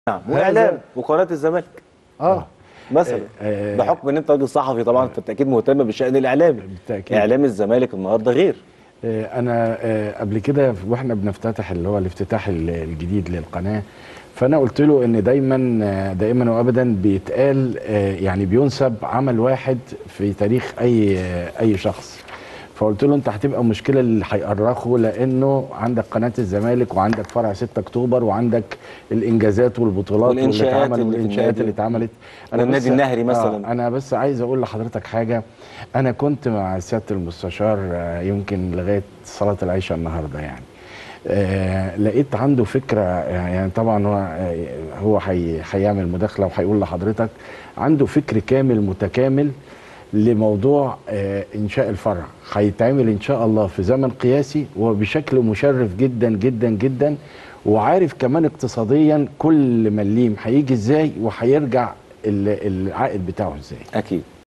نعم واعلام وقناه الزمالك اه مثلا آه، بحكم ان انت راجل صحفي طبعا فبالتاكيد مهتم بالشان الاعلامي بالتأكيد. اعلام الزمالك النهارده غير آه، انا آه، قبل كده واحنا بنفتتح اللي هو الافتتاح ال- الجديد للقناه فانا قلت له ان دايما آه، دائما وابدا بيتقال آه، يعني بينسب عمل واحد في تاريخ اي آه، اي شخص فقلت له انت هتبقى مشكله اللي هيأرخه لانه عندك قناه الزمالك وعندك فرع 6 اكتوبر وعندك الانجازات والبطولات واللي والإنشاءات اتعمل اللي في والانشاءات النادي. اللي اتعملت والنادي بس- النهري مثلاً. آه انا بس عايز اقول لحضرتك حاجه انا كنت مع سياده المستشار آه، يمكن لغايه صلاه العشاء النهارده يعني آه لقيت عنده فكره يعني طبعا هو آه، هو هي- هيعمل مداخله وهيقول لحضرتك عنده فكر كامل متكامل لموضوع آه انشاء الفرع هيتعمل ان شاء الله في زمن قياسي وبشكل مشرف جدا جدا جدا وعارف كمان اقتصاديا كل مليم هيجي ازاي وهيرجع ال- العائد بتاعه ازاي اكيد